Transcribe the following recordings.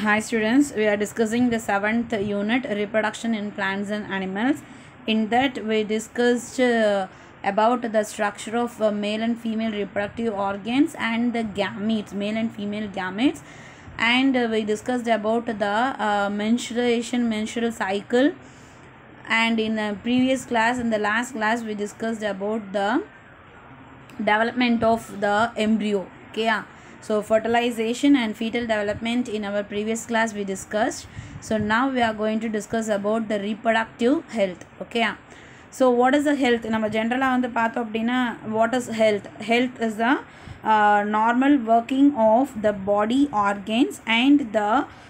Hi students, we are discussing the seventh unit reproduction in plants and animals. In that we discussed uh, about the structure of uh, male and female reproductive organs and the gametes, male and female gametes. And uh, we discussed about the uh, menstruation, menstrual cycle. And in the previous class, in the last class, we discussed about the development of the embryo okay yeah. so fertilization and fetal development in our previous class we discussed so now we are going to discuss about the reproductive health okay yeah. so what is the health நம்ம ஜென்ரலாக வந்து பார்த்தோம் அப்படின்னா what is health health is the normal working of the body organs and the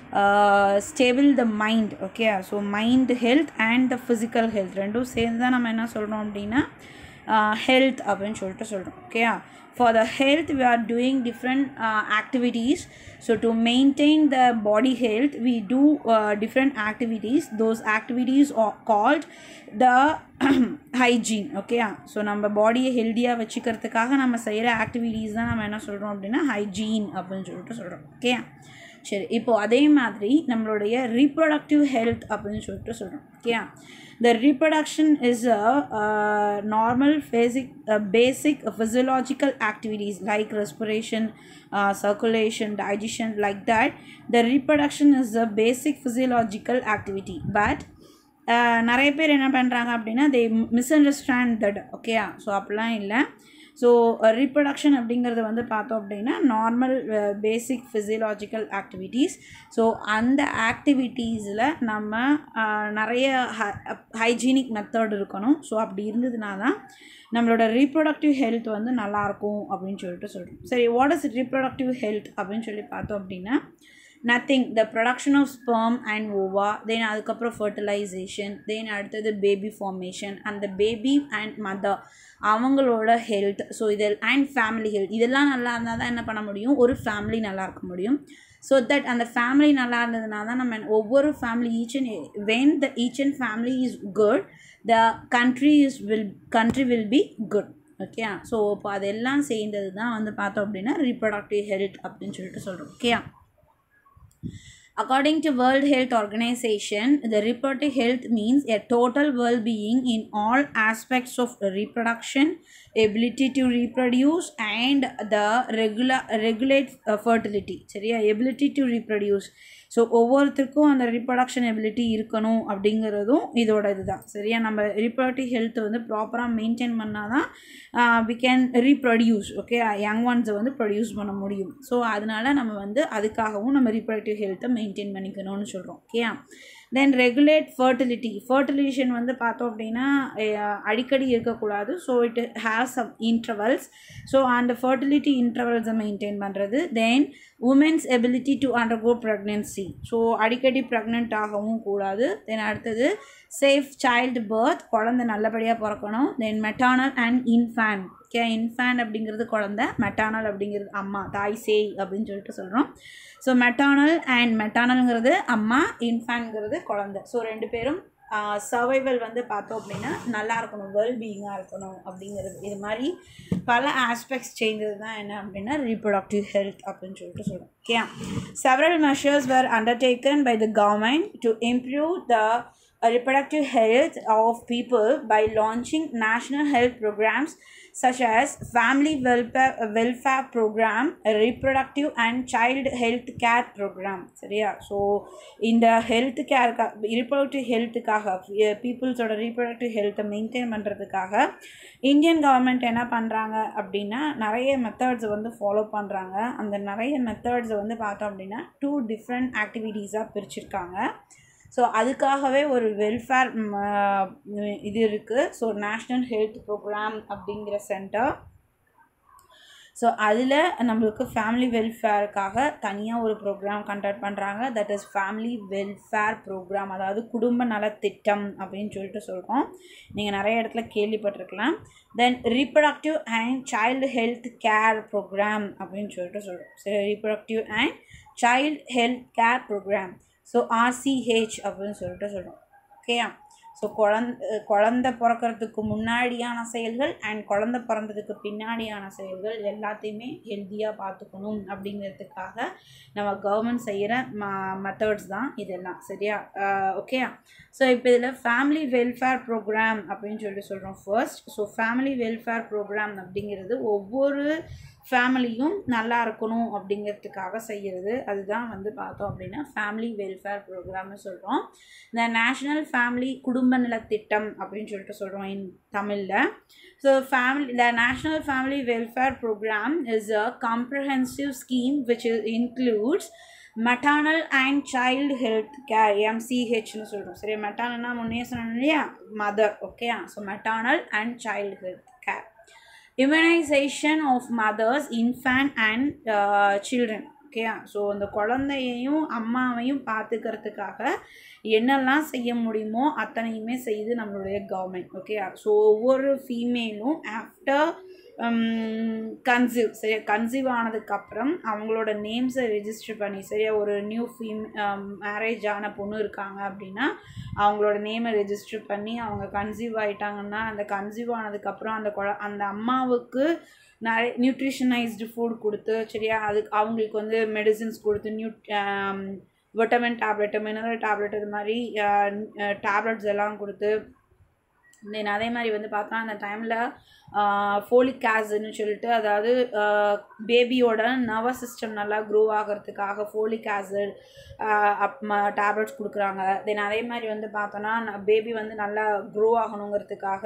stable the mind okay so mind health and the physical health ரெண்டும் சேர்ந்து தான் நம்ம என்ன சொல்கிறோம் அப்படின்னா ஹெல்த் அப்படின்னு சொல்லிட்டு சொல்கிறோம் ஓகேயா for the health we are doing different activities so to maintain the body health we do different activities those activities called the hygiene ஓகேயா ஸோ நம்ம பாடியை ஹெல்த்தியாக வச்சுக்கிறதுக்காக நம்ம செய்கிற ஆக்டிவிட்டீஸ் தான் நம்ம என்ன சொல்கிறோம் அப்படின்னா ஹைஜீன் அப்படின்னு சொல்லிட்டு சொல்கிறோம் ஓகே சரி இப்போது அதே மாதிரி நம்மளுடைய ரீப்ரொடக்டிவ் ஹெல்த் அப்படின்னு சொல்லிட்டு சொல்கிறோம் okay the reproduction is a uh, normal basic uh, basic physiological activities like respiration uh, circulation digestion like that the reproduction is a basic physiological activity but நிறைய பேர் என்ன பண்ணுறாங்க அப்படின்னா தே மிஸ் அண்டர்ஸ்டாண்ட் தட் ஓகேயா so அப்படிலாம் இல்லை so reproduction அப்படிங்கிறது வந்து பார்த்தோம் அப்படின்னா normal basic physiological activities so அந்த ஆக்டிவிட்டீஸில் நம்ம நிறைய ஹைஜீனிக் மெத்தட் இருக்கணும் ஸோ அப்படி இருந்ததுனா தான் நம்மளோட ரீப்ரொடக்டிவ் ஹெல்த் வந்து நல்லாயிருக்கும் அப்படின்னு சொல்லிட்டு சொல்கிறோம் சரி வாட் இஸ் ரீப்ரொடக்டிவ் ஹெல்த் அப்படின்னு சொல்லி பார்த்தோம் அப்படின்னா nothing the production of sperm and ova then அதுக்கப்புறம் ஃபர்டிலைசேஷன் தென் அடுத்தது பேபி ஃபார்மேஷன் அந்த பேபி அண்ட் மதர் அவங்களோட ஹெல்த் ஸோ இதில் அண்ட் ஃபேமிலி ஹெல்த் இதெல்லாம் நல்லா இருந்தால் தான் என்ன பண்ண முடியும் ஒரு ஃபேமிலி நல்லா இருக்க முடியும் ஸோ தட் அந்த ஃபேமிலி நல்லா இருந்ததுனா தான் நம்ம ஒவ்வொரு family each and when the each and family is good the country is will country will be good okay so இப்போ அதெல்லாம் சேர்ந்தது தான் வந்து பார்த்தோம் அப்படின்னா ரீப்ரொடக்டிவ் ஹெல்த் அப்படின்னு சொல்லிட்டு சொல்கிறோம் okay According to World Health Organization, the reproductive health means a total well-being in all aspects of reproduction, ability to reproduce, and the regular regulate uh, fertility. சரியா ability to reproduce. ஸோ ஒவ்வொருத்தருக்கும் அந்த reproduction ability இருக்கணும் அப்படிங்கிறதும் இதோட இதுதான் சரியா நம்ம reproductive health வந்து ப்ராப்பராக மெயின்டைன் பண்ணால் தான் we can reproduce okay young ஒன்ஸை வந்து ப்ரொடியூஸ் பண்ண முடியும் ஸோ அதனால நம்ம வந்து அதுக்காகவும் நம்ம ரீப்ரொடக்டிவ் ஹெல்த்தை மெயின்டைன் பண்ணிக்கணும்னு சொல்கிறோம் okay then regulate fertility fertilization வந்து பார்த்தோம் அப்படின்னா அடிக்கடி இருக்கக்கூடாது so it has some intervals so அந்த ஃபர்டிலிட்டி இன்டர்வல்ஸை மெயின்டைன் பண்ணுறது then women's ability to undergo pregnancy so அடிக்கடி ப்ரெக்னென்ட் ஆகவும் கூடாது தென் அடுத்தது சேஃப் சைல்டு பர்த் குழந்தை நல்லபடியாக பிறக்கணும் then maternal and infant okay infant அப்படிங்கிறது குழந்த மெட்டானல் அப்படிங்கிறது அம்மா தாய் சேய் அப்படின்னு சொல்லிட்டு சொல்கிறோம் ஸோ மெட்டானல் அண்ட் மெட்டானல்ங்கிறது அம்மா இன்ஃபேன்ங்கிறது குழந்த ஸோ ரெண்டு பேரும் சர்வைவல் வந்து பார்த்தோம் அப்படின்னா நல்லா இருக்கணும் வெல்பீயிங்காக இருக்கணும் அப்படிங்கிறது இது மாதிரி பல ஆஸ்பெக்ட்ஸ் சேர்ந்தது தான் என்ன அப்படின்னா ரீப்ரொடக்டிவ் ஹெல்த் அப்படின்னு சொல்லிட்டு சொல்கிறோம் okay several measures were undertaken by the government to improve the reproductive health of people by launching national health programs such as family welfare, welfare program reproductive and child health care program சரியா so இந்த health care reproductive ஹெல்த்துக்காக பீப்புள்ஸோட reproductive ஹெல்த்தை maintain பண்ணுறதுக்காக Indian government என்ன பண்ணுறாங்க அப்படின்னா நிறைய மெத்தட்ஸ் வந்து ஃபாலோ பண்ணுறாங்க அந்த நிறைய மெத்தட்ஸை வந்து பார்த்தோம் அப்படின்னா டூ டிஃப்ரெண்ட் ஆக்டிவிட்டீஸாக பிரிச்சிருக்காங்க ஸோ அதுக்காகவே ஒரு வெல்ஃபேர் இது இருக்குது ஸோ நேஷ்னல் ஹெல்த் ப்ரோக்ராம் அப்படிங்கிற சென்டர் ஸோ அதில் நம்மளுக்கு ஃபேமிலி வெல்ஃபேருக்காக தனியாக ஒரு ப்ரோக்ராம் கண்டக்ட் பண்ணுறாங்க that is family welfare program அதாவது குடும்ப நலத்திட்டம் அப்படின்னு சொல்லிட்டு சொல்கிறோம் நீங்கள் நிறைய இடத்துல கேள்விப்பட்டிருக்கலாம் then reproductive and child health care program அப்படின்னு சொல்லிட்டு சொல்கிறோம் சரி reproductive and child health care program so R C H அப்படின்னு சொல்லிட்டு சொல்கிறோம் ஓகேயா ஸோ குழந்த குழந்த பிறக்கறதுக்கு முன்னாடியான செயல்கள் அண்ட் குழந்த பிறந்ததுக்கு பின்னாடியான செயல்கள் எல்லாத்தையுமே ஹெல்த்தியாக பார்த்துக்கணும் அப்படிங்கிறதுக்காக நம்ம கவர்மெண்ட் செய்கிற ம மெத்தட்ஸ் தான் இதெல்லாம் சரியா ஓகே ஸோ இப்போ இதில் ஃபேமிலி வெல்ஃபேர் ப்ரோக்ராம் அப்படின்னு சொல்லிட்டு சொல்கிறோம் first so family welfare program அப்படிங்கிறது ஒவ்வொரு ஃபேமிலியும் நல்லா இருக்கணும் அப்படிங்கிறதுக்காக செய்கிறது அதுதான் வந்து பார்த்தோம் அப்படின்னா ஃபேமிலி வெல்ஃபேர் ப்ரோக்ராம்னு சொல்கிறோம் இந்த நேஷ்னல் ஃபேமிலி குடும்ப நலத்திட்டம் அப்படின்னு சொல்லிட்டு சொல்கிறோம் இன் தமிழில் so family the national family welfare program is a comprehensive scheme which includes maternal and child health care எம்சிஹெச்னு சொல்கிறோம் சரி மெட்டானல்னா முன்னே சொன்னோம் இல்லையா mother okay so maternal and child health care immunization of mothers infant and children okay so அந்த குழந்தையையும் அம்மாவையும் பார்த்துக்கிறதுக்காக என்னெல்லாம் செய்ய முடியுமோ அத்தனையுமே செய்து நம்மளுடைய கவர்மெண்ட் ஓகே ஸோ ஒவ்வொரு ஃபீமேலும் ஆஃப்டர் கன்சீவ் சரியா கன்சீவ் ஆனதுக்கப்புறம் அவங்களோட நேம்ஸை ரெஜிஸ்டர் பண்ணி சரியா ஒரு நியூ ஃபீம் மேரேஜ் ஆன பொண்ணு இருக்காங்க அப்படின்னா அவங்களோட நேமை ரெஜிஸ்டர் பண்ணி அவங்க கன்சீவ் ஆகிட்டாங்கன்னா அந்த கன்சீவ் ஆனதுக்கப்புறம் அந்த குழ அந்த அம்மாவுக்கு நிறைய நியூட்ரிஷனைஸ்டு ஃபுட் கொடுத்து சரியா அதுக்கு அவங்களுக்கு வந்து மெடிசின்ஸ் கொடுத்து new vitamin tablet mineral tablet இது மாதிரி டேப்லெட்ஸ் எல்லாம் கொடுத்து தென் அதே மாதிரி வந்து பார்த்தோன்னா அந்த டைமில் ஃபோலிக் ஆசிட்னு சொல்லிட்டு அதாவது பேபியோட நர்வஸ் சிஸ்டம் நல்லா க்ரோ ஆகிறதுக்காக ஃபோலிக் ஆசிட் டேப்லெட்ஸ் கொடுக்குறாங்க தென் அதே மாதிரி வந்து பார்த்தோன்னா பேபி வந்து நல்லா க்ரோ ஆகணுங்கிறதுக்காக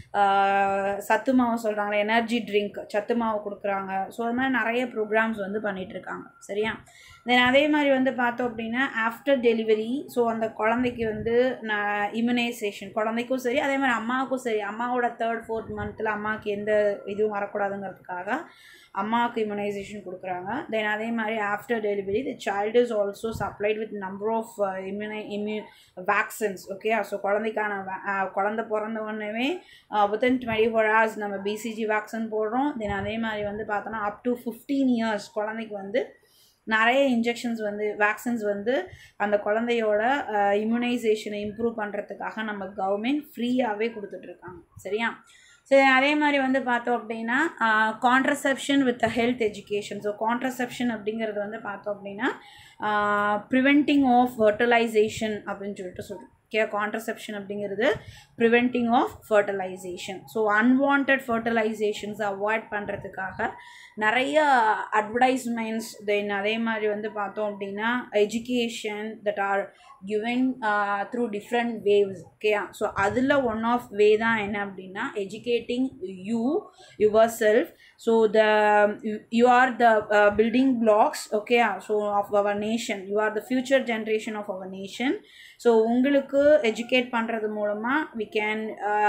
சத்து மாவு சொல்கிறாங்களே எனர்ஜி ட்ரிங்க் சத்து மாவு கொடுக்குறாங்க ஸோ அது மாதிரி நிறைய ப்ரோக்ராம்ஸ் வந்து பண்ணிகிட்ருக்காங்க சரியா தென் அதே மாதிரி வந்து பார்த்தோம் அப்படின்னா ஆஃப்டர் டெலிவரி ஸோ அந்த குழந்தைக்கு வந்து நான் இம்யூனைசேஷன் குழந்தைக்கும் சரி அதே மாதிரி அம்மாவுக்கும் சரி அம்மாவோட தேர்ட் ஃபோர்த் மந்த்தில் அம்மாவுக்கு எந்த இதுவும் வரக்கூடாதுங்கிறதுக்காக அம்மாவுக்கு இம்யூனைசேஷன் கொடுக்குறாங்க தென் அதே மாதிரி after delivery the child is also supplied with number of immune இம்யூ வேக்சின்ஸ் ஓகே ஸோ குழந்தைக்கான குழந்த பிறந்த உடனே வித்தின் டுவெண்ட்டி ஃபோர் ஹவர்ஸ் நம்ம பிசிஜி வேக்சின் போடுறோம் தென் அதே மாதிரி வந்து பார்த்தோன்னா அப் டு ஃபிஃப்டீன் இயர்ஸ் குழந்தைக்கு வந்து நிறைய இன்ஜெக்ஷன்ஸ் வந்து வேக்சின்ஸ் வந்து அந்த குழந்தையோட இம்யூனைசேஷனை இம்ப்ரூவ் பண்ணுறதுக்காக நம்ம கவர்மெண்ட் ஃப்ரீயாகவே கொடுத்துட்ருக்காங்க சரியா சரி அதே மாதிரி வந்து பார்த்தோம் அப்படின்னா contraception with health education so contraception அப்படிங்கிறது வந்து பார்த்தோம் அப்படின்னா ப்ரிவென்டிங் ஆஃப் ஃபர்டிலைசேஷன் அப்படின்னு சொல்லிட்டு சொல்கிறோம் ஓகே கான்ட்ரசெப்ஷன் அப்படிங்கிறது preventing of fertilization so unwanted ஃபர்டிலைசேஷன்ஸ் அவாய்ட் பண்ணுறதுக்காக நிறைய அட்வர்டைஸ்மெண்ட்ஸ் தென் அதே மாதிரி வந்து பார்த்தோம் அப்படின்னா education that are given through different waves okay so அதில் ஒன் ஆஃப் வே தான் என்ன அப்படின்னா educating you yourself so the you are the building blocks okay so of our nation you are the future generation of our nation so உங்களுக்கு educate பண்ணுறது மூலமாக we can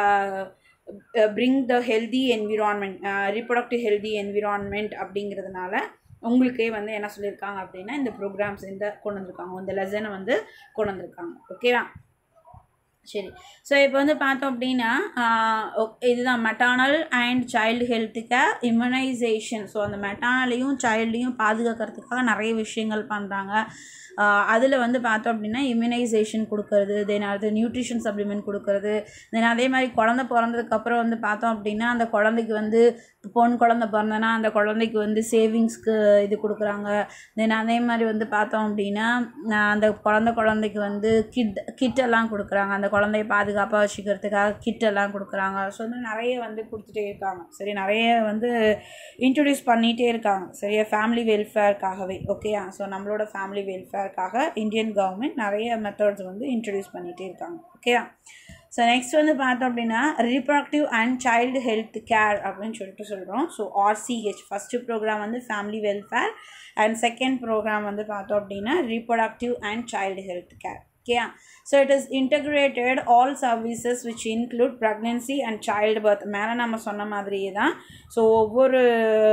bring the healthy environment reproductive healthy environment அப்படிங்கிறதுனால உங்களுக்கே வந்து என்ன சொல்லியிருக்காங்க அப்படின்னா இந்த ப்ரோக்ராம்ஸ் இந்த கொண்டு வந்திருக்காங்க இந்த லெசனை வந்து கொண்டு வந்திருக்காங்க ஓகேவா சரி ஸோ இப்போ வந்து பார்த்தோம் அப்படின்னா இதுதான் மெட்டானல் அண்ட் சைல்டு ஹெல்த்துக்கு இம்யூனைசேஷன் ஸோ அந்த மெட்டானலையும் சைல்டையும் பாதுகாக்கிறதுக்காக நிறைய விஷயங்கள் பண்ணுறாங்க அதில் வந்து பார்த்தோம் அப்படின்னா இம்யூனைசேஷன் கொடுக்கறது தென் அது நியூட்ரிஷன் சப்ளிமெண்ட் கொடுக்கறது தென் அதே மாதிரி குழந்த பிறந்ததுக்கப்புறம் வந்து பார்த்தோம் அப்படின்னா அந்த குழந்தைக்கு வந்து பொன் குழந்த பிறந்தனா அந்த குழந்தைக்கு வந்து சேவிங்ஸ்க்கு இது கொடுக்குறாங்க தென் அதே மாதிரி வந்து பார்த்தோம் அப்படின்னா அந்த குழந்த குழந்தைக்கு வந்து கிட் கிட்டெல்லாம் கொடுக்குறாங்க அந்த குழந்தைய பாதுகாப்பாக வச்சுக்கிறதுக்காக கிட்டெல்லாம் கொடுக்குறாங்க ஸோ வந்து நிறைய வந்து கொடுத்துட்டே இருக்காங்க சரி நிறைய வந்து இன்ட்ரடியூஸ் பண்ணிகிட்டே இருக்காங்க சரியா ஃபேமிலி வெல்ஃபேர்க்காகவே ஓகேயா ஸோ நம்மளோட ஃபேமிலி வெல்ஃபேர்க்காக இந்தியன் கவர்மெண்ட் நிறைய மெத்தட்ஸ் வந்து இன்ட்ரடியூஸ் பண்ணிகிட்டே இருக்காங்க ஓகேயா ஸோ நெக்ஸ்ட் வந்து பார்த்தோம் அப்படின்னா reproductive and child health care அப்படின்னு சொல்லிட்டு சொல்கிறோம் ஸோ ஆர்சிஹெச் ஃபஸ்ட்டு ப்ரோக்ராம் வந்து family welfare and second program வந்து பார்த்தோம் அப்படின்னா reproductive and child health care ஓகேயா so it is integrated all services which include pregnancy and child birth மேலே நம்ம சொன்ன மாதிரியே தான் ஸோ ஒவ்வொரு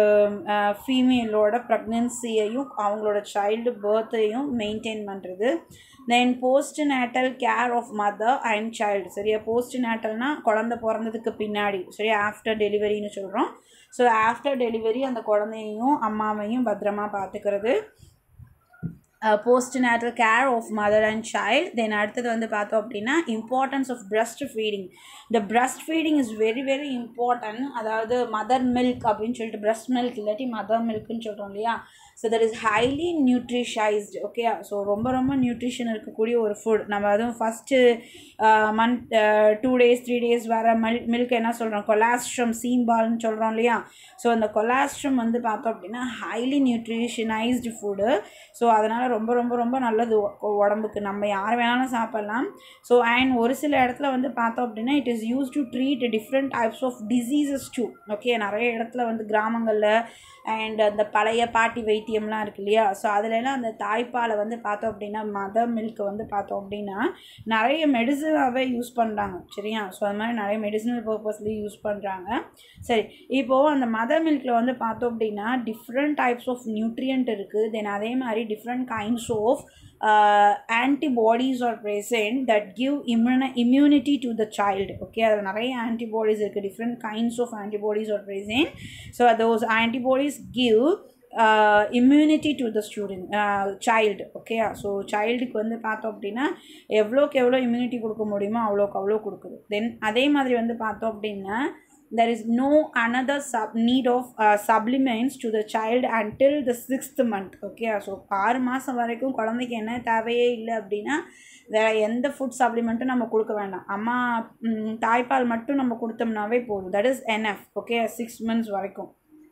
ஃபீமேலோட ப்ரெக்னென்சியையும் அவங்களோட சைல்டு பர்த்தையும் மெயின்டைன் பண்ணுறது then postnatal care of mother and child சரியா போஸ்ட் நேட்டல்னா குழந்த பிறந்ததுக்கு பின்னாடி சரியா ஆஃப்டர் டெலிவரின்னு சொல்கிறோம் ஸோ ஆஃப்டர் டெலிவரி அந்த குழந்தையையும் அம்மாவையும் பத்திரமா பார்த்துக்கிறது postnatal care of mother and child then அடுத்தது வந்து பார்த்தோம் அப்படின்னா importance of breast feeding the breast feeding is very very important அதாவது மதர் மில்க் அப்படின்னு சொல்லிட்டு breast milk இல்லாட்டி மதர் மில்க்னு சொல்கிறோம் இல்லையா so that is highly nutritized okay so ரொம்ப ரொம்ப நியூட்ரிஷன் இருக்கக்கூடிய ஒரு ஃபுட் நம்ம அதுவும் first month two days three days வர மில் மில்க் என்ன சொல்கிறோம் கொலாஸ்ட்ரம் சீம்பால்னு சொல்கிறோம் இல்லையா ஸோ அந்த கொலாஸ்ட்ரம் வந்து பார்த்தோம் அப்படின்னா ஹைலி நியூட்ரிஷனைஸ்டு ஃபுட்டு ஸோ அதனால் ரொம்ப ரொம்ப ரொம்ப நல்லது உ- உடம்புக்கு நம்ம யார் வேணாலும் சாப்பிட்லாம் ஸோ அண்ட் ஒரு சில இடத்துல வந்து பார்த்தோம் அப்படின்னா it is use to treat different types of diseases too okay நிறைய இடத்துல வந்து கிராமங்களில் அண்ட் அந்த பழைய பாட்டி வைத்தியம்லாம் இருக்கு இல்லையா ஸோ அதுலலாம் அந்த தாய்ப்பாலை வந்து பார்த்தோம் அப்படின்னா மதர் மில்க் வந்து பார்த்தோம் அப்படின்னா நிறைய மெடிசனாகவே யூஸ் பண்ணுறாங்க சரியா ஸோ அது மாதிரி நிறைய மெடிசினல் பர்பஸ்லேயும் யூஸ் பண்ணுறாங்க சரி இப்போது அந்த மதர் மில்கில் வந்து பார்த்தோம் அப்படின்னா டிஃப்ரெண்ட் டைப்ஸ் ஆஃப் நியூட்ரியன்ட் இருக்குது தென் அதே மாதிரி different kinds of antibodies are present that give immune immunity to the child okay அதில் நிறைய ஆன்டிபாடிஸ் இருக்குது different kinds of antibodies are present so those antibodies give immunity to the student child okay so சைல்டுக்கு வந்து பார்த்தோம் அப்படின்னா எவ்வளோக்கு எவ்வளோ immunity கொடுக்க முடியுமோ அவ்வளோக்கு அவ்வளோ கொடுக்குது தென் அதே மாதிரி வந்து பார்த்தோம் அப்படின்னா there is no another sub need of uh, supplements to the child until the sixth month okay so ஆறு மாதம் வரைக்கும் குழந்தைக்கு என்ன தேவையே இல்லை அப்படின்னா வேறு எந்த ஃபுட் சப்ளிமெண்ட்டும் நம்ம கொடுக்க வேண்டாம் அம்மா ம், தாய்ப்பால் மட்டும் நம்ம கொடுத்தோம்னாவே போதும் that is NF okay six months வரைக்கும்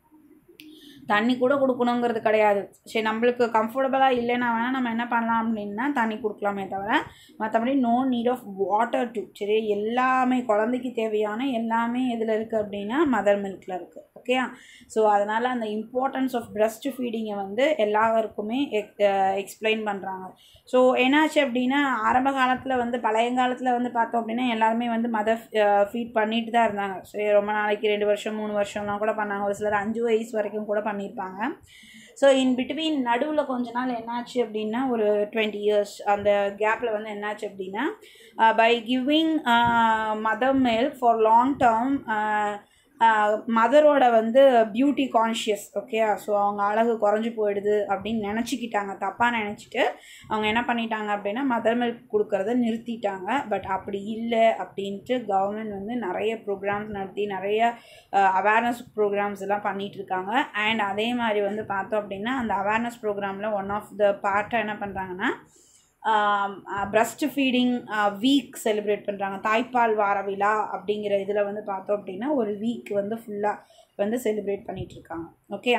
தண்ணி கூட கொடுக்கணுங்கிறது கிடையாது சரி நம்மளுக்கு கம்ஃபர்டபுளாக இல்லைன்னா வேணால் நம்ம என்ன பண்ணலாம் அப்படின்னா தண்ணி கொடுக்கலாமே தவிர மற்றபடி no need of water to சரி எல்லாமே குழந்தைக்கு தேவையான எல்லாமே எதில் இருக்குது அப்படின்னா மதர் மில்கில் இருக்குது ஓகே ஸோ அதனால் அந்த இம்பார்ட்டன்ஸ் ஆஃப் பிரஸ்ட் ஃபீடிங்கை வந்து எல்லாருக்குமே எக்ஸ்பிளைன் பண்ணுறாங்க ஸோ என்னாச்சு அப்படின்னா ஆரம்ப காலத்தில் வந்து பழைய காலத்தில் வந்து பார்த்தோம் அப்படின்னா எல்லாருமே வந்து மதர் ஃபீட் பண்ணிட்டு தான் இருந்தாங்க சரி ரொம்ப நாளைக்கு ரெண்டு வருஷம் மூணு வருஷம்லாம் கூட பண்ணாங்க ஒரு சிலர் அஞ்சு வயசு வரைக்கும் கூட பண்ணியிருப்பாங்க ஸோ இன் பிட்வீன் நடுவில் கொஞ்ச நாள் என்னாச்சு அப்படின்னா ஒரு டுவெண்ட்டி இயர்ஸ் அந்த கேப்பில் வந்து என்னாச்சு அப்படின்னா by giving mother milk for long term மதரோட வந்து பியூட்டி கான்ஷியஸ் ஓகே ஸோ அவங்க அழகு குறைஞ்சி போயிடுது அப்படின்னு நினச்சிக்கிட்டாங்க தப்பாக நினச்சிட்டு அவங்க என்ன பண்ணிட்டாங்க அப்படின்னா மதர் மில்க் கொடுக்கறத நிறுத்திட்டாங்க பட் அப்படி இல்லை அப்படின்ட்டு கவர்மெண்ட் வந்து நிறைய ப்ரோக்ராம்ஸ் நடத்தி நிறைய அவேர்னஸ் ப்ரோக்ராம்ஸ் எல்லாம் பண்ணிட்டு இருக்காங்க அண்ட் அதே மாதிரி வந்து பார்த்தோம் அப்படின்னா அந்த அவேர்னஸ் ப்ரோக்ராமில் ஒன் ஆஃப் த பார்ட்டாக என்ன பண்ணுறாங்கன்னா பிரஸ்ட் ஃபீடிங் வீக் செலிப்ரேட் பண்ணுறாங்க தாய்ப்பால் வார விழா அப்படிங்கிற இதில் வந்து பார்த்தோம் அப்படின்னா ஒரு வீக் வந்து ஃபுல்லாக வந்து செலிப்ரேட் பண்ணிட்டு இருக்காங்க ஓகேயா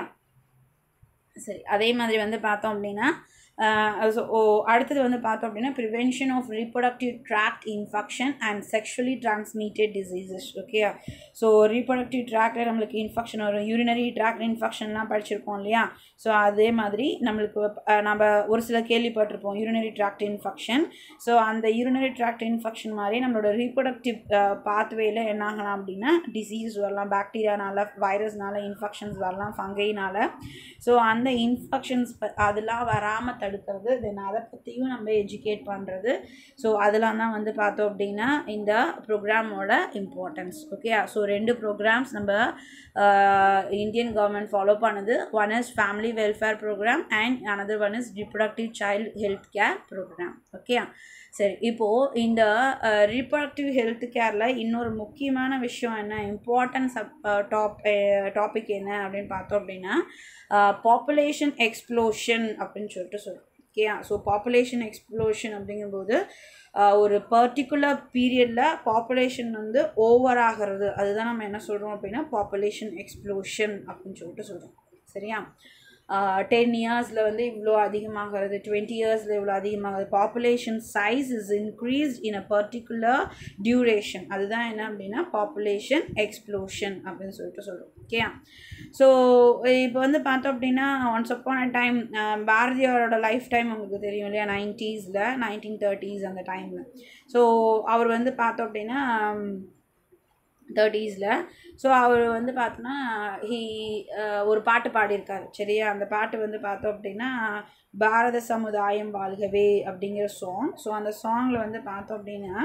சரி அதே மாதிரி வந்து பார்த்தோம் அப்படின்னா ஸோ அடுத்தது வந்து பார்த்தோம் அப்படின்னா prevention of reproductive tract infection and sexually transmitted diseases okay so reproductive ட்ராக்டில் நம்மளுக்கு இன்ஃபெக்ஷன் வரும் யூரினரி ட்ராக்ட் இன்ஃபெக்ஷன்லாம் படிச்சிருப்போம் இல்லையா ஸோ அதே மாதிரி நம்மளுக்கு அஹ், நம்ம ஒரு சில கேள்விப்பட்டிருப்போம் யூரினரி ட்ராக்ட் இன்ஃபெக்ஷன் ஸோ அந்த யூரினரி ட்ராக்ட் இன்ஃபெக்ஷன் மாதிரி நம்மளோட ரீப்ரொடக்டிவ் பாத்வேயில் என்ன ஆகலாம் அப்படின்னா டிசீஸ் வரலாம் பாக்டீரியானால வைரஸ்னால இன்ஃபெக்ஷன்ஸ் வரலாம் ஃபங்கைனால ஸோ அந்த இன்ஃபெக்ஷன்ஸ் அதெல்லாம் வராமல் தடுக்கிறது தென் அதை பற்றியும் நம்ம எஜுகேட் பண்ணுறது ஸோ அதெல்லாம் தான் வந்து பார்த்தோம் அப்படின்னா இந்த ப்ரோக்ராமோட இம்பார்ட்டன்ஸ் ஓகே ஸோ ரெண்டு ப்ரோக்ராம்ஸ் நம்ம இந்தியன் கவர்மெண்ட் ஃபாலோ பண்ணுது one is family welfare program and another one is reproductive child health care program okay சரி இப்போது இந்த ரீப்ரடக்டிவ் ஹெல்த் கேரில் இன்னொரு முக்கியமான விஷயம் என்ன இம்பார்ட்டன்ஸ் டாப் டாபிக் என்ன அப்படின்னு பார்த்தோம் அப்படின்னா பாப்புலேஷன் எக்ஸ்ப்ளோஷன் அப்படின்னு சொல்லிட்டு சொல்லுவோம் ஓகே ஸோ பாப்புலேஷன் எக்ஸ்ப்ளோஷன் அப்படிங்கும்போது ஆஹ், ஒரு பர்டிகுலர் பீரியடில் பாப்புலேஷன் வந்து ஓவர் ஆகிறது அதுதான் நம்ம என்ன சொல்கிறோம் அப்படின்னா பாப்புலேஷன் எக்ஸ்ப்ளோஷன் அப்படின்னு சொல்லிட்டு சொல்கிறோம் சரியா டென் இயர்ஸில் வந்து இவ்வளோ அதிகமாகிறது டுவெண்ட்டி இயர்ஸில் இவ்வளோ அதிகமாகுது population size is increased in a particular duration அதுதான் என்ன அப்படின்னா பாப்புலேஷன் எக்ஸ்ப்ளோஷன் அப்படின்னு சொல்லிட்டு சொல்கிறோம் ஓகே ஸோ இப்போ வந்து பார்த்தோம் அப்படின்னா ஒன்ஸ் அப்பான் அ டைம் பாரதியாரோட லைஃப் டைம் உங்களுக்கு தெரியும் இல்லையா நைன்ட்டீஸில் நைன்டீன் தேர்ட்டிஸ் அந்த டைமில் ஸோ அவர் வந்து பார்த்தோம் அப்படின்னா தேர்ட்டீஸில் ஸோ அவர் வந்து பார்த்தோன்னா ஹீ ஒரு பாட்டு பாடியிருக்காரு சரியா அந்த பாட்டு வந்து பார்த்தோம் அப்படின்னா பாரத சமுதாயம் வாழ்கவே அப்படிங்கிற சாங் ஸோ அந்த சாங்கில் வந்து பார்த்தோம் அப்படின்னா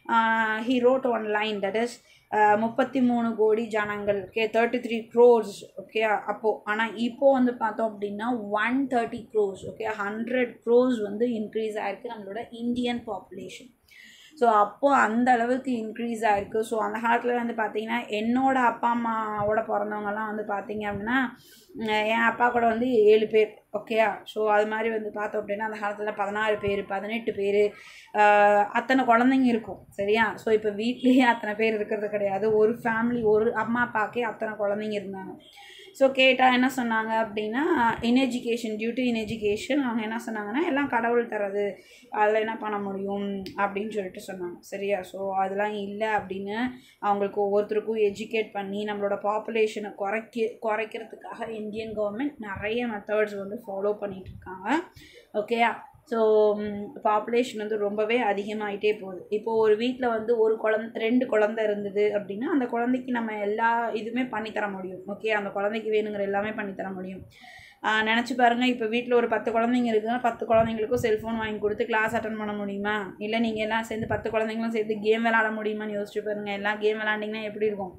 he wrote one line that is முப்பத்தி மூணு கோடி ஜனங்கள் okay thirty three crores okay அப்போது ஆனால் இப்போது வந்து பார்த்தோம் அப்படின்னா one thirty crores okay hundred crores வந்து இன்க்ரீஸ் ஆகிருக்கு நம்மளோட இந்தியன் பாப்புலேஷன் ஸோ அப்போது அந்த அளவுக்கு இன்க்ரீஸ் ஆகிருக்கு ஸோ அந்த காலத்தில் வந்து பார்த்திங்கன்னா என்னோட அப்பா அம்மாவோட பிறந்தவங்கலாம் வந்து பார்த்திங்க அப்படின்னா என் அப்பா கூட வந்து ஏழு பேர் ஓகேயா ஸோ அது மாதிரி வந்து பார்த்தோம் அப்படின்னா அந்த காலத்தில் பதினாறு பேர் பதினெட்டு பேர் அத்தனை குழந்தைங்க இருக்கும் சரியா ஸோ இப்போ வீட்லேயே அத்தனை பேர் இருக்கிறது கிடையாது ஒரு ஃபேமிலி ஒரு அம்மா அப்பாக்கே அத்தனை குழந்தைங்க இருந்தாங்க ஸோ கேட்டால் என்ன சொன்னாங்க அப்படின்னா in education due to in education அவங்க என்ன சொன்னாங்கன்னா எல்லாம் கடவுள் தரது அதில் என்ன பண்ண முடியும் அப்படின்னு சொல்லிட்டு சொன்னாங்க சரியா ஸோ அதெல்லாம் இல்லை அப்படின்னு அவங்களுக்கு ஒவ்வொருத்தருக்கும் எஜுகேட் பண்ணி நம்மளோட பாப்புலேஷனை குறைக்க குறைக்கிறதுக்காக இந்தியன் கவர்மெண்ட் நிறைய மெத்தட்ஸ் வந்து ஃபாலோ பண்ணிகிட்டு இருக்காங்க ஓகேயா ஸோ பாப்புலேஷன் வந்து ரொம்பவே அதிகமாகிட்டே போகுது இப்போது ஒரு வீட்டில் வந்து ஒரு குழந்த ரெண்டு குழந்த இருந்தது அப்படின்னா அந்த குழந்தைக்கு நம்ம எல்லா இதுவுமே பண்ணித்தர முடியும் ஓகே அந்த குழந்தைக்கு வேணுங்கிற எல்லாமே பண்ணித்தர முடியும் நினச்சி பாருங்கள் இப்போ வீட்டில் ஒரு பத்து குழந்தைங்க இருக்குன்னா பத்து குழந்தைங்களுக்கும் செல்ஃபோன் வாங்கி கொடுத்து கிளாஸ் அட்டன் பண்ண முடியுமா இல்லை நீங்கள் எல்லாம் சேர்ந்து பத்து குழந்தைங்களும் சேர்த்து கேம் விளாட முடியுமான்னு யோசிச்சு பாருங்கள் எல்லாம் கேம் விளாண்டிங்கன்னா எப்படி இருக்கும்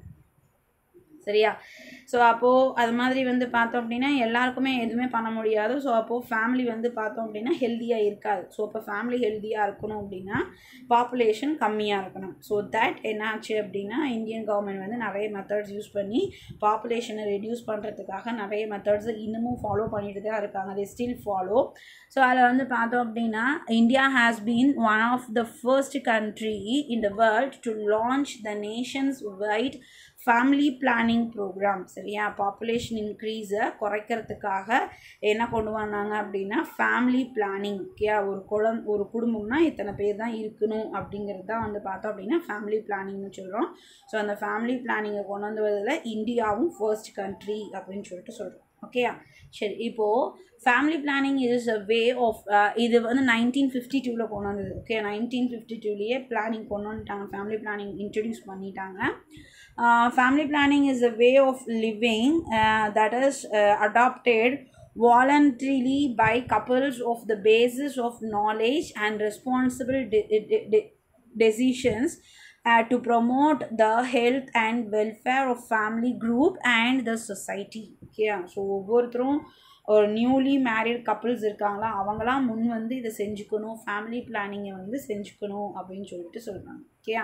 சரியா ஸோ அப்போது அது மாதிரி வந்து பார்த்தோம் அப்படின்னா எல்லாருக்குமே எதுவுமே பண்ண முடியாது ஸோ அப்போது ஃபேமிலி வந்து பார்த்தோம் அப்படின்னா ஹெல்த்தியாக இருக்காது ஸோ இப்போ ஃபேமிலி ஹெல்த்தியாக இருக்கணும் அப்படின்னா பாப்புலேஷன் கம்மியாக இருக்கணும் ஸோ தட் என்னாச்சு அப்படின்னா இந்தியன் கவர்மெண்ட் வந்து நிறைய மெத்தட்ஸ் யூஸ் பண்ணி பாப்புலேஷனை ரெடியூஸ் பண்ணுறதுக்காக நிறைய மெத்தட்ஸ் இன்னமும் ஃபாலோ பண்ணிட்டு தான் இருக்காங்க they ஸ்டில் ஃபாலோ ஸோ அதில் வந்து பார்த்தோம் அப்படின்னா India has been one of the first country in the world to launch the nations wide family planning program சரியா பாப்புலேஷன் இன்க்ரீஸை குறைக்கிறதுக்காக என்ன கொண்டு வந்தாங்க அப்படின்னா ஃபேமிலி பிளானிங் ஓகே ஒரு குழந் ஒரு குடும்பம்னா இத்தனை பேர் தான் இருக்கணும் அப்படிங்கிறது தான் வந்து பார்த்தோம் அப்படின்னா ஃபேமிலி பிளானிங்னு சொல்கிறோம் ஸோ அந்த ஃபேமிலி பிளானிங்கை கொண்டு வந்ததில் இந்தியாவும் ஃபர்ஸ்ட் கண்ட்ரி அப்படின்னு சொல்லிட்டு சொல்கிறோம் ஓகேயா சரி இப்போது family planning is a way of இது வந்து நைன்டீன் ஃபிஃப்டி டூவில் கொண்டு வந்தது ஓகே நைன்டீன் ஃபிஃப்டி டூலேயே பிளானிங் கொண்டு வந்துட்டாங்க ஃபேமிலி பிளானிங் இன்ட்ரடியூஸ் பண்ணிட்டாங்க family planning is a way of living that is adopted voluntarily by couples of the basis of knowledge and responsible de- de- de- decisions uh, to promote the health and welfare of family group and the society okay so ஒவ்வொருத்தரும் ஒரு newly married couples இருக்காங்களா அவங்களாம் முன் வந்து இதை செஞ்சுக்கணும் family பிளானிங்கை வந்து செஞ்சுக்கணும் அப்படின்னு சொல்லிட்டு சொல்கிறாங்க ஓகேயா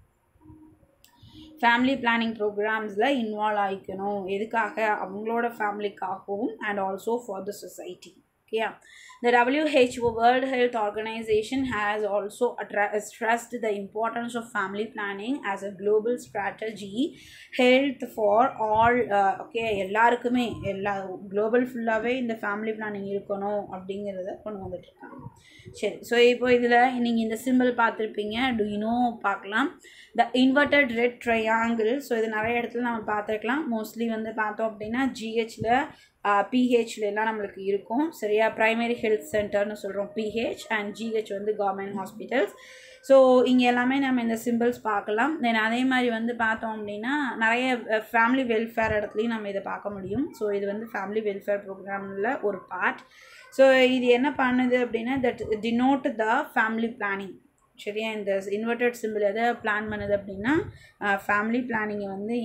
ஃபேமிலி பிளானிங் ப்ரோக்ராம்ஸில் இன்வால்வ் ஆகிக்கணும் எதுக்காக அவங்களோட ஃபேமிலிக்காகவும் and also for the society ஓகேயா The WHO World Health Organization has also attra- stressed the importance of family planning as a global strategy health for all uh, okay எல்லாருக்குமே எல்லா global ஃபுல்லாகவே இந்த ஃபேமிலி பிளானிங் இருக்கணும் அப்படிங்கிறத கொண்டு வந்துட்டு இருக்காங்க சரி ஸோ இப்போ இதில் நீங்கள் இந்த சிம்பிள் பார்த்துருப்பீங்க டு யூனோ பார்க்கலாம் the inverted red triangle so இது நிறைய இடத்துல நம்ம பார்த்துருக்கலாம் மோஸ்ட்லி வந்து பார்த்தோம் அப்படின்னா ஜிஹெச்சில் பிஹெச்ல எல்லாம் நம்மளுக்கு இருக்கும் சரியா ப்ரைமரி ஹெல்த் சென்டர்னு சொல்கிறோம் பிஹெச் அண்ட் ஜிஹெச் வந்து கவர்மெண்ட் ஹாஸ்பிட்டல்ஸ் ஸோ இங்கே எல்லாமே நம்ம இந்த சிம்பிள்ஸ் பார்க்கலாம் தென் அதே மாதிரி வந்து பார்த்தோம் அப்படின்னா நிறைய ஃபேமிலி வெல்ஃபேர் இடத்துலையும் நம்ம இதை பார்க்க முடியும் ஸோ இது வந்து ஃபேமிலி வெல்ஃபேர் ப்ரோக்ராமில் ஒரு பார்ட் ஸோ இது என்ன பண்ணுது அப்படின்னா that denote the family planning சரியா இந்த இன்வெர்டட் சிம்பிள் எதை பிளான் பண்ணுது அப்படின்னா ஃபேமிலி பிளானிங்கை வந்து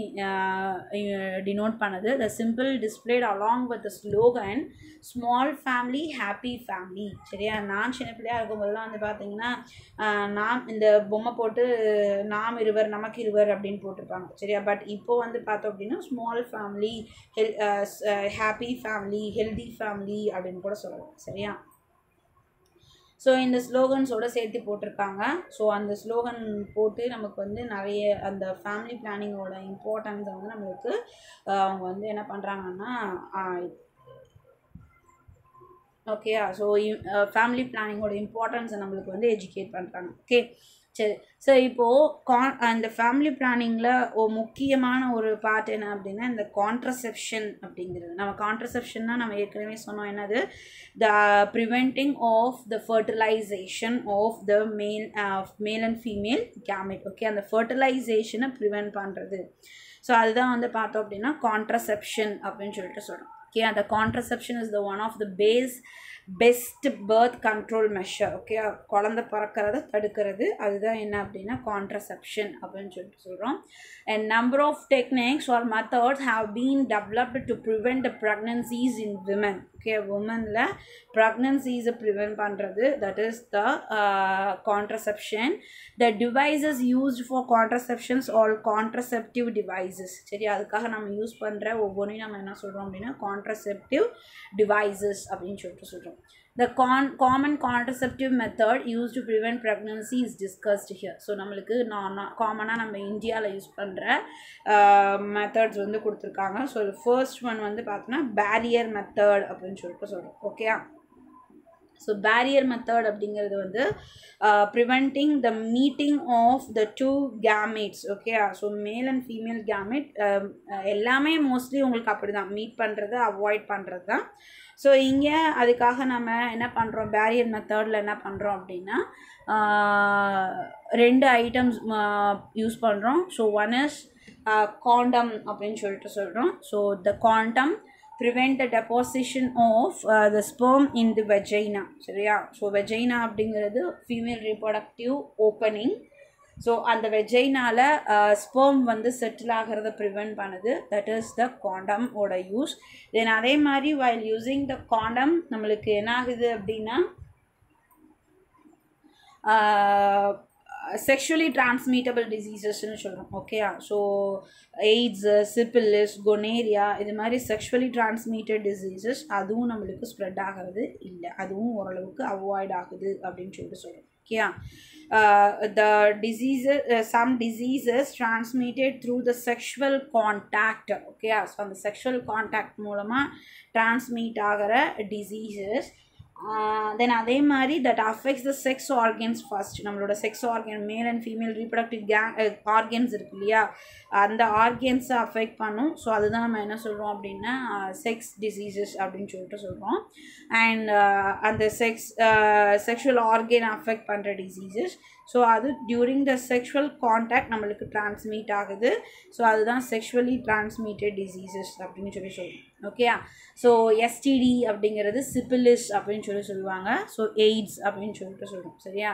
டினோட் பண்ணுது the simple displayed along with the slogan small family happy family சரியா நான் சின்ன பிள்ளையாக இருக்கும்போதெல்லாம் வந்து பார்த்தீங்கன்னா நாம் இந்த பொம்மை போட்டு நாம் இருவர் நமக்கு இருவர் அப்படின்னு போட்டிருப்பாங்க சரியா பட் இப்போ வந்து பார்த்தோம் அப்படின்னா small family hell happy family healthy family அப்படின்னு கூட சொல்லலாம் சரியா ஸோ இந்த ஸ்லோகன்ஸோட சேர்த்து போட்டிருக்காங்க ஸோ அந்த ஸ்லோகன் போட்டு நமக்கு வந்து நிறைய அந்த ஃபேமிலி பிளானிங்கோட இம்பார்ட்டன்ஸை வந்து நம்மளுக்கு அவங்க வந்து என்ன பண்ணுறாங்கன்னா ஓகேயா ஸோ ஃபேமிலி பிளானிங்கோட இம்பார்ட்டன்ஸை நம்மளுக்கு வந்து எஜுகேட் பண்ணுறாங்க ஓகே சரி ஸோ இப்போது கான் அந்த ஃபேமிலி பிளானிங்கில் ஒரு முக்கியமான ஒரு பார்ட் என்ன அப்படின்னா இந்த கான்ட்ரசெப்ஷன் அப்படிங்கிறது நம்ம கான்ட்ரசெப்ஷன்னா நம்ம ஏற்கனவே சொன்னோம் என்னது the preventing of the fertilization of the male male and female gamete okay அந்த ஃபர்டிலைசேஷனை ப்ரிவென்ட் பண்ணுறது ஸோ அதுதான் வந்து பார்த்தோம் அப்படின்னா கான்ட்ரசெப்ஷன் அப்படின்னு சொல்லிட்டு சொல்கிறோம் ஓகே அந்த contraception is the one of the base best birth control measure okay குழந்த பிறக்கிறத தடுக்கிறது அதுதான் என்ன அப்படின்னா கான்ட்ரசெப்ஷன் அப்படின்னு சொல்லிட்டு சொல்கிறோம் and number of techniques or methods have been developed to prevent the pregnancies in women okay உமனில் ப்ரெக்னன்சிஸை ப்ரிவெண்ட் பண்ணுறது that is the contraception the devices used for contraceptions all contraceptive devices சரி அதுக்காக நம்ம யூஸ் பண்ணுற ஒவ்வொன்றையும் நம்ம என்ன சொல்கிறோம் அப்படின்னா கான்ட்ரசெப்டிவ் டிவைசஸ் அப்படின்னு சொல்லிட்டு சொல்கிறோம் The con common contraceptive method used to prevent pregnancy is discussed here. So நம்மளுக்கு நான் காமனாக நம்ம இந்தியாவில் யூஸ் பண்ணுற மெத்தட்ஸ் வந்து கொடுத்துருக்காங்க ஸோ ஃபர்ஸ்ட் ஒன் வந்து பார்த்தோன்னா பேரியர் மெத்தட் அப்படின்னு சொல்லிட்டு சொல்கிறோம் ஓகேயா ஸோ பேரியர் மெத்தட் அப்படிங்கிறது வந்து preventing the meeting of the two gametes okay so male and female gamete எல்லாமே மோஸ்ட்லி உங்களுக்கு அப்படி தான் மீட் பண்ணுறது அவாய்ட் பண்ணுறது தான் ஸோ இங்கே அதுக்காக நம்ம என்ன பண்ணுறோம் பேரியர் மெத்தடில் என்ன பண்ணுறோம் அப்படின்னா ரெண்டு ஐட்டம்ஸ் யூஸ் பண்ணுறோம் ஸோ ஒன் இஸ் காண்டம் அப்படின்னு சொல்லிட்டு சொல்கிறோம் so the condom prevent the deposition of uh, the sperm in the vagina சரியா ஸோ வெஜைனா அப்படிங்கிறது ஃபீமேல் ரீப்ரொடக்டிவ் ஓப்பனிங் ஸோ அந்த வெஜைனால் ஸ்பெர்ம் வந்து செட்டில் ஆகிறத ப்ரிவெண்ட் பண்ணுது தட் இஸ் த காண்டம் ஓட யூஸ் தென் அதே மாதிரி வைல் யூஸிங் த காண்டம் நம்மளுக்கு என்ன ஆகுது அப்படின்னா செக்ஷுவலி டிரான்ஸ்மிட்டபிள் டிசீசஸ்ன்னு சொல்கிறோம் ஓகேயா ஸோ எய்ட்ஸு சிப்பிலிஸ் கொனேரியா இது மாதிரி செக்ஷுவலி டிரான்ஸ்மிட்டட் டிசீசஸ் அதுவும் நம்மளுக்கு ஸ்ப்ரெட் ஆகிறது இல்லை அதுவும் ஓரளவுக்கு அவாய்ட் ஆகுது அப்படின்னு சொல்லிட்டு சொல்கிறோம் ஓகேயா the diseases some diseases transmitted through the sexual contact ஓகேயா ஸோ அந்த செக்ஷுவல் கான்டாக்ட் மூலமாக டிரான்ஸ்மிட் ஆகிற டிசீசஸ் தென் அதே மாதிரி that affects the sex organs first நம்மளோட sex organ male and female reproductive கே ஆர்கன்ஸ் இருக்கு இல்லையா அந்த ஆர்கன்ஸை அஃபெக்ட் பண்ணும் ஸோ அதுதான் நம்ம என்ன சொல்கிறோம் அப்படின்னா செக்ஸ் டிசீசஸ் அப்படின்னு சொல்லிட்டு சொல்கிறோம் அண்ட் அந்த செக்ஸ் செக்ஷுவல் ஆர்கன் அஃபெக்ட் பண்ணுற டிசீசஸ் ஸோ அது டியூரிங் த செக்ஷுவல் கான்டாக்ட் நம்மளுக்கு டிரான்ஸ்மிட் ஆகுது ஸோ அதுதான் செக்ஷுவலி டிரான்ஸ்மிட்டட் டிசீசஸ் அப்படின்னு சொல்லி சொல்லுவோம் ஓகேயா ஸோ எஸ்டிடி அப்படிங்கிறது சிப்பிலிஸ் அப்படின்னு சொல்லி சொல்லுவாங்க ஸோ எய்ட்ஸ் அப்படின்னு சொல்லிட்டு சொல்லுவோம் சரியா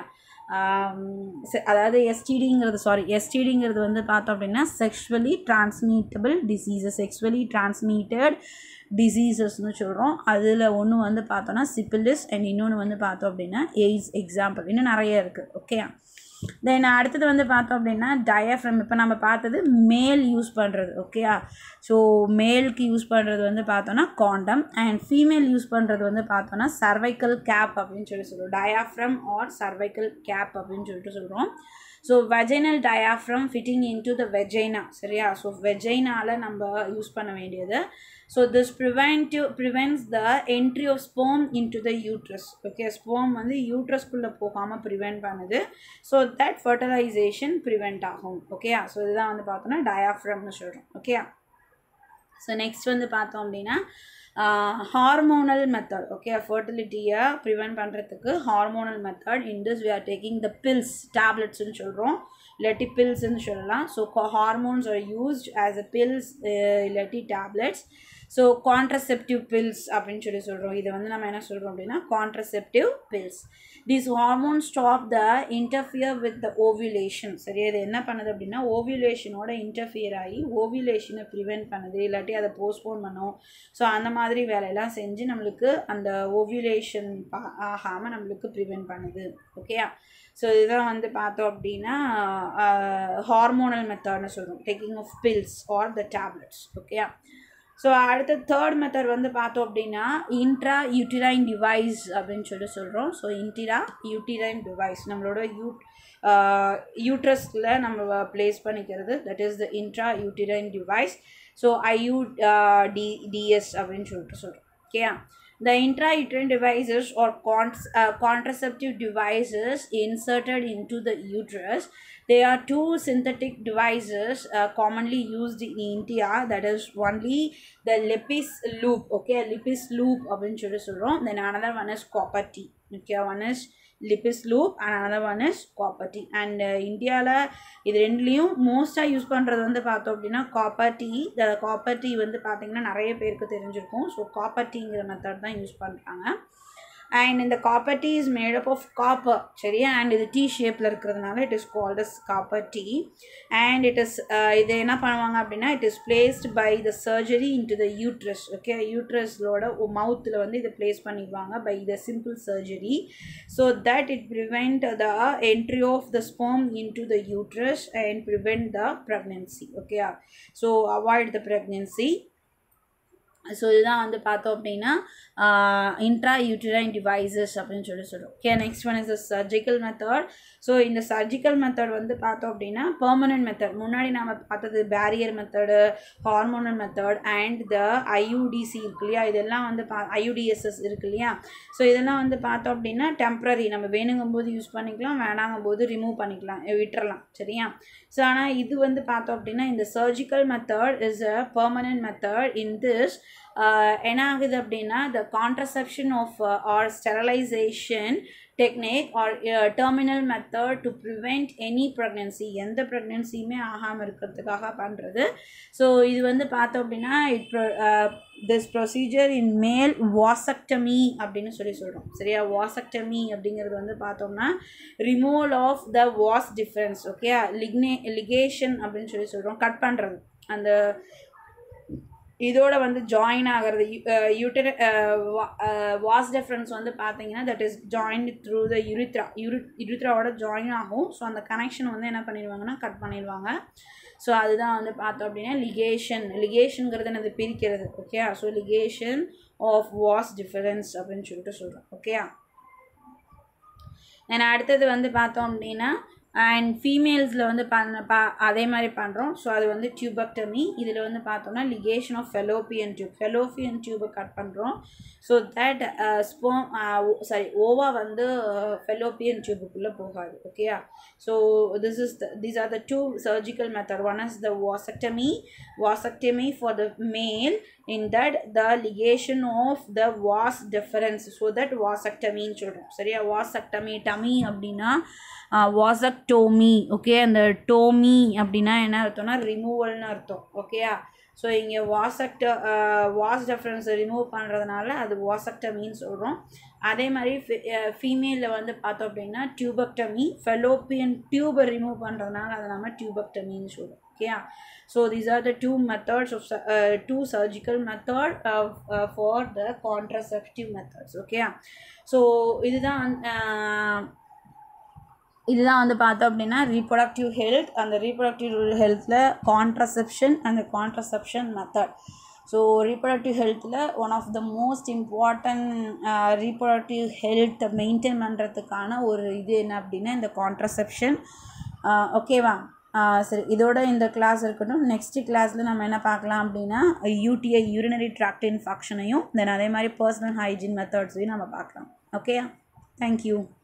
அதாவது எஸ்டிடிங்கிறது சாரி எஸ்டிடிங்கிறது வந்து பார்த்தோம் அப்படின்னா sexually transmittable diseases sexually transmitted டிசீசஸ்னு சொல்கிறோம் அதில் ஒன்று வந்து பார்த்தோன்னா சிப்பிலிஸ் அண்ட் இன்னொன்று வந்து பார்த்தோம் அப்படின்னா எய்ட்ஸ் எக்ஸாம்பிள் இன்னும் நிறைய இருக்குது ஓகே தென் அடுத்தது வந்து பார்த்தோம் அப்படின்னா டயஃப்ரம் இப்போ நம்ம பார்த்தது மேல் யூஸ் பண்ணுறது ஓகேயா ஸோ மேலுக்கு யூஸ் பண்ணுறது வந்து பார்த்தோன்னா காண்டம் அண்ட் ஃபீமேல் யூஸ் பண்ணுறது வந்து பார்த்தோன்னா சர்வைக்கல் கேப் அப்படின்னு சொல்லி சொல்லுவோம் டயாஃப்ரம் ஆர் சர்வைக்கல் கேப் அப்படின்னு சொல்லிட்டு சொல்கிறோம் so vaginal diaphragm fitting into the vagina சரியா ஸோ வெஜைனால நம்ம யூஸ் பண்ண வேண்டியது so this preventive prevents the entry of sperm into the uterus okay sperm வந்து யூட்ரஸ்குள்ளே போகாமல் ப்ரிவெண்ட் பண்ணுது ஸோ தட் ஃபர்டிலைசேஷன் ப்ரிவெண்ட் ஆகும் ஓகேயா ஸோ இதுதான் வந்து பார்த்தோன்னா டயாஃப்ரம்னு சொல்கிறோம் ஓகேயா ஸோ நெக்ஸ்ட் வந்து பார்த்தோம் அப்படின்னா ஹார்மோனல் மெத்தட் ஓகே ஃபர்டிலிட்டியை ப்ரிவெண்ட் பண்ணுறதுக்கு hormonal method in this we are taking the pills டேப்லெட்ஸ்னு சொல்கிறோம் இல்லாட்டி பில்ஸ்ன்னு சொல்லலாம் so hormones are used as a pills இல்லாட்டி டேப்லெட்ஸ் ஸோ கான்ட்ரசெப்டிவ் பில்ஸ் அப்படின்னு சொல்லி சொல்கிறோம் இதை வந்து நம்ம என்ன சொல்கிறோம் அப்படின்னா contraceptive pills these hormone stop the interfere with the ovulation சரி இது என்ன பண்ணுது அப்படின்னா ஓவியுலேஷனோட இன்டர்ஃபியர் ஆகி ஓவியுலேஷனை ப்ரிவெண்ட் பண்ணுது இல்லாட்டி அதை போஸ்ட்போன் பண்ணும் ஸோ அந்த மாதிரி வேலையெல்லாம் செஞ்சு நம்மளுக்கு அந்த ஓவியுலேஷன் ஆகாமல் நம்மளுக்கு ப்ரிவெண்ட் பண்ணுது ஓகேயா ஸோ இதுதான் வந்து பார்த்தோம் அப்படின்னா ஹார்மோனல் மெத்தட்னு சொல்கிறோம் taking of pills or the tablets ஓகேயா ஸோ அடுத்த தேர்ட் மெத்தட் வந்து பார்த்தோம் அப்படின்னா இன்ட்ரா யூட்டிரைன் டிவைஸ் அப்படின்னு சொல்லி சொல்கிறோம் ஸோ இன்டிரா யூட்டிரைன் டிவைஸ் நம்மளோட யூ யூட்ரஸில் நம்ம ப்ளேஸ் பண்ணிக்கிறது that is the intra uterine device so IU D DS அப்படின்னு சொல்லிட்டு சொல்கிறோம் ஓகேயா the intrauterine devices or cont- uh, contraceptive devices inserted into the uterus they are two synthetic devices uh, commonly used in india that is only the lipis loop okay lipis loop அப்படின்னு சொல்லி சொல்கிறோம் then another one is copper T okay one is Lippes loop and another one is copper T and இந்தியாவில் இது ரெண்டுலேயும் மோஸ்ட்டாக use பண்ணுறது வந்து பார்த்தோம் அப்படின்னா காப்பர் டீ இந்த காப்பர் டீ வந்து பார்த்திங்கன்னா நிறைய பேருக்கு தெரிஞ்சிருக்கும் ஸோ காப்பர் டீங்கிற மெத்தட் தான் யூஸ் பண்ணுறாங்க அண்ட் இந்த copper T is made up of copper சரியா அண்ட் இது டீ ஷேப்பில் இருக்கிறதுனால it is called as copper T and it is இது என்ன பண்ணுவாங்க அப்படின்னா it is placed by the surgery into the uterus okay யூட்ரஸோட மவுத்தில் வந்து இதை பிளேஸ் பண்ணிடுவாங்க by the simple surgery so that it prevent the entry of the sperm into the uterus and prevent the pregnancy okay so avoid the pregnancy so இதுதான் வந்து பார்த்தோம் அப்படின்னா intra uterine devices அப்படின்னு சொல்லி சொல்கிறோம் okay next one is the surgical method so இந்த surgical method வந்து பார்த்தோம் அப்படின்னா பெர்மனன்ட் மெத்தட் முன்னாடி நம்ம பார்த்தது barrier method hormonal method and the IUDC இருக்கு இல்லையா இதெல்லாம் வந்து பா ஐயூடிஎஸ்எஸ் இருக்கு இல்லையா ஸோ இதெல்லாம் வந்து பார்த்தோம் அப்படின்னா டெம்ப்ரரி நம்ம வேணுங்கும் போது யூஸ் பண்ணிக்கலாம் வேணாங்கும் போது ரிமூவ் பண்ணிக்கலாம் விட்டுறலாம் சரியா ஸோ ஆனால் இது வந்து பார்த்தோம் அப்படின்னா இந்த surgical method is a permanent method in this என்ன ஆகுது அப்படின்னா the contraception of or sterilization technique or terminal method to prevent any pregnancy எந்த ப்ரெக்னென்சியுமே ஆகாமல் இருக்கிறதுக்காக பண்ணுறது ஸோ இது வந்து பார்த்தோம் அப்படின்னா இட் திஸ் ப்ரொசீஜர் இன் மேல் வாசக்டமி அப்படின்னு சொல்லி சொல்கிறோம் சரியா வாசக்டமி அப்படிங்கிறது வந்து பார்த்தோம்னா removal of the vas deferens okay லிக்னே லிகேஷன் அப்படின்னு சொல்லி சொல்கிறோம் கட் பண்ணுறது அந்த இதோட வந்து ஜாயின் ஆகிறது யூட்டர் வாஸ் டிஃப்ரென்ஸ் வந்து பார்த்தீங்கன்னா that is join through the urethra யுரி யுரித்ராவோட ஜாயின் ஆகும் ஸோ அந்த கனெக்ஷன் வந்து என்ன பண்ணிடுவாங்கன்னா கட் பண்ணிடுவாங்க ஸோ அதுதான் வந்து பார்த்தோம் அப்படின்னா லிகேஷன் லிகேஷனுங்கிறது என்னது பிரிக்கிறது okay so ligation of vas deferens அப்படின்னு சொல்லிட்டு சொல்கிறோம் ஓகே நான் அடுத்தது வந்து பார்த்தோம் அப்படின்னா அண்ட் ஃபீமேல்ஸில் வந்து பண்ண பா அதே மாதிரி பண்ணுறோம் ஸோ அது வந்து டியூபக்டமி இதில் வந்து பார்த்தோம்னா ligation of fallopian tube fallopian டியூபை கட் பண்ணுறோம் so that sperm sorry ova வந்து ஃபெலோப்பியன் டியூபுக்குள்ளே போகாது ஓகேயா so this is the these are the two surgical method one is the vasectomy vasectomy for the male in that the ligation of the was difference so that wasectomy சொல்கிறோம் சரியா wasectomy dummy அப்படின்னா வாசக்டோமி okay அந்த டோமி அப்படின்னா என்ன அர்த்தம்னா ரிமூவல்னு அர்த்தம் ஓகேயா so இங்கே வாசக்ட வாஸ் டிஃப்ரென்ஸை ரிமூவ் பண்ணுறதுனால அது வாசக்டமின்னு சொல்கிறோம் அதே மாதிரி ஃபீமேலில் வந்து பார்த்தோம் அப்படின்னா டியூபக்டமி ஃபெலோப்பியன் டியூபை ரிமூவ் பண்ணுறதுனால அதை நம்ம டியூபக்டமின்னு சொல்கிறோம் ஓகேயா so these are the two methods of two surgical method for the contraceptive methods ஓகேயா ஸோ இதுதான் இதுதான் வந்து பார்த்தோம் அப்படின்னா ரீப்ரொடக்டிவ் ஹெல்த் அந்த ரீப்ரொடக்டிவ் ஹெல்த்தில் கான்ட்ரசெப்ஷன் அந்த கான்ட்ரசெப்ஷன் மெத்தட் ஸோ ரீப்ரொடக்டிவ் ஹெல்த்தில் one of the most important reproductive ஹெல்த்தை மெயின்டைன் பண்ணுறதுக்கான ஒரு இது என்ன அப்படின்னா இந்த கான்ட்ரசெப்ஷன் ஓகேவா சரி இதோட இந்த கிளாஸ் இருக்கட்டும் நெக்ஸ்ட் கிளாஸில் நம்ம என்ன பார்க்கலாம் அப்படின்னா யூடிஐ யூரினரி ட்ராக்ட் இன்ஃபெக்ஷனையும் தென் அதே மாதிரி பர்சனல் ஹைஜீன் மெத்தட்ஸையும் நம்ம பார்க்கலாம் ஓகேயா தேங்க்யூ